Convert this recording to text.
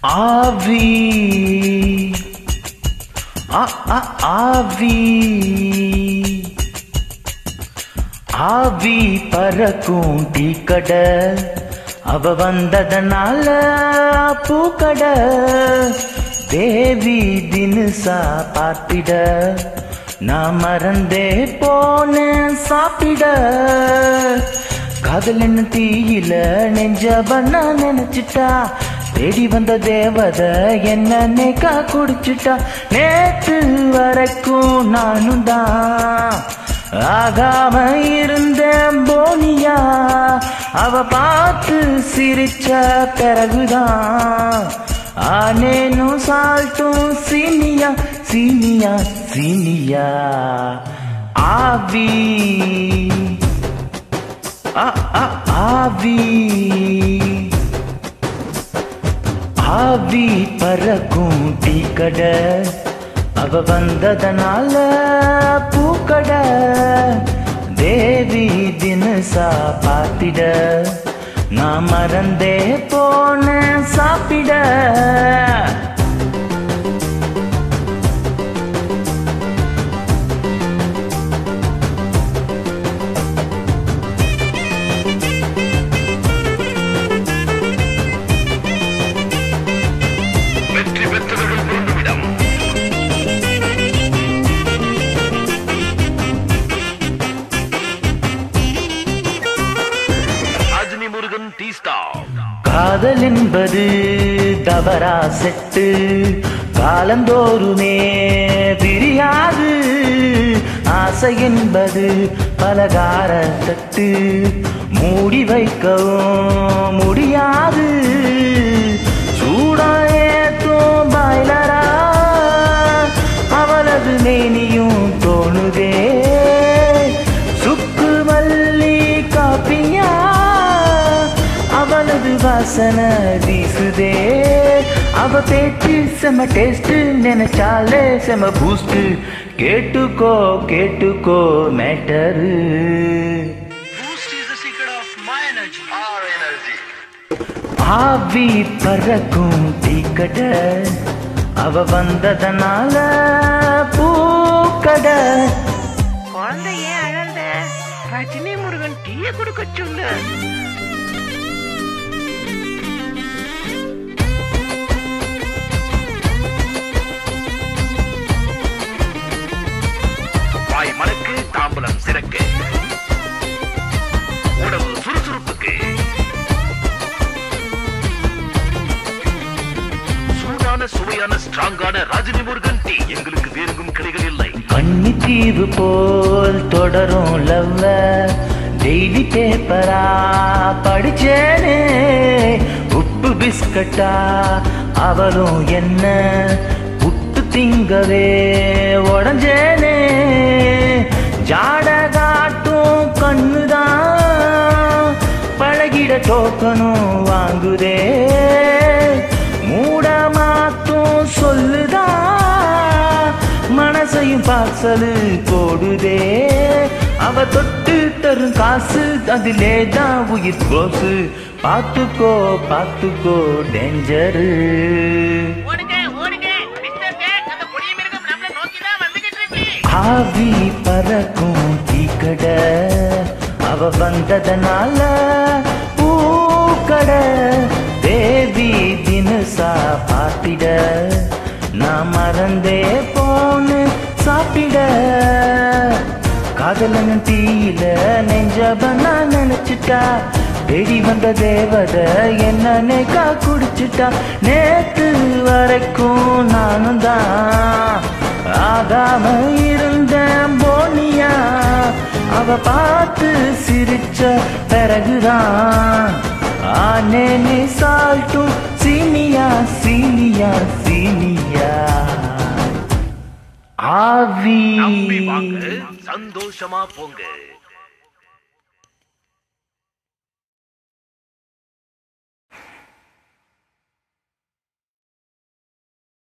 ஆவி ஆ ஆ ஆவி ஆவி பறக்கும் டீ கடை அவ வந்ததனால பூக்கடை தேவி தினுசா பார்த்திட நான் மறந்தே போனேன் சாப்பிட காதல் என்ன தீயில நெஞ்ச பண்ண நினைச்சிட்டா தேடி வந்த தேவத என்ன நேக்கா குடிச்சிட்டா நேத்து வரைக்கும் நானும் தான் ஆகாம இருந்தேன் போனியா அவ பார்த்து சிரிச்ச பிறகுதான் ஆனேனும் சால்ட்டும் சீனியா சீனியா சீனியா ஆவி ஆ ஆ ஆவி ஆவி பறக்கும் டீ கடை அவ வந்ததனால பூக்கடை தேவி தினசா பார்த்திட நான் மறந்தே போனேன் சாப்பிட வெற்றி பெற்றவர்கள் பொருந்துவிடம் அஜினி முருகன் டீ ஸ்டால் காதல் என்பது தவறா செட்டு காலந்தோறுமே பிரியாது ஆசை என்பது பலகார தட்டு மூடி வைக்கவும் முடியாது சூடாயத்தும் பாய்லரா அவளது மேனியும் தோணுதே சுக்கு மல்லி காப்பியா அவளது வாசனை வீசுதே அவ பேச்சு செம டேஸ்ட் நினைச்சாலே செம பூஸ்ட் கேட்டுக்கோ கேட்டுக்கோ matter Boost is the secret of my energy. Our energy. ஆவி பறக்கும் டீக்கடை அவ வந்ததனால பூக்கடை குழந்தை ஏன் அழந்த ரஜினி முருகன் டீய கொடுக்க சொல்லு வாய் மணக்கு தாம்பலம் சிறக்கு உடவு சுறுசுறுப்புக்கு சூடான சுவையான ஸ்ட்ராங்கான ரஜினி முருகன் டீ எங்களுக்கு வேறெங்கும் கிடைகள் இல்லை கன்னித்தீவு போல் தொடரும் லவ்வ டெய்லி பேப்பரா படிச்சேனே உப்பு பிஸ்கட்டா அவளும் என்ன புட்டு திங்கவே உடஞ்சேனே ஜாட காட்டும் கண்ணுதான் பழகிட டோக்கனும் வாங்குதே மூட மாத்தும் சொல்லுதா மனசையும் பார்சலு போடுதே அவ தொட்டு தரும் காசு அதிலே தான் உயிர் கோசு பார்த்துக்கோ பார்த்துக்கோ டேஞ்சரு ஓடுங்க ஓடுங்க மிஸ்டர் ஜாக் அந்த புளிய மிருகம் நம்மள நோக்கி தான் வந்துகிட்டு இருக்கு ஆவி பறக்கும் தீக்கடை அவ வந்ததனால பூக்கடை தேவி தினசா பார்த்திட நான் மறந்தே போன்னு சாப்பிட காதலன் தீயில நெஞ்சபனா நினைச்சிட்டா தேடி வந்த தேவத என்ன நேக்கா குடிச்சிட்டா நேத்து வரைக்கும் நானும் தான் ஆகாம இருந்தேன் போனியா அவ பார்த்து சிரிச்ச பிறகுதான் ஆனே நீ சால்ட்டும் சீனியா சீனியா சீனியா நம்பி ஆவி வாங்க சந்தோஷமா போங்க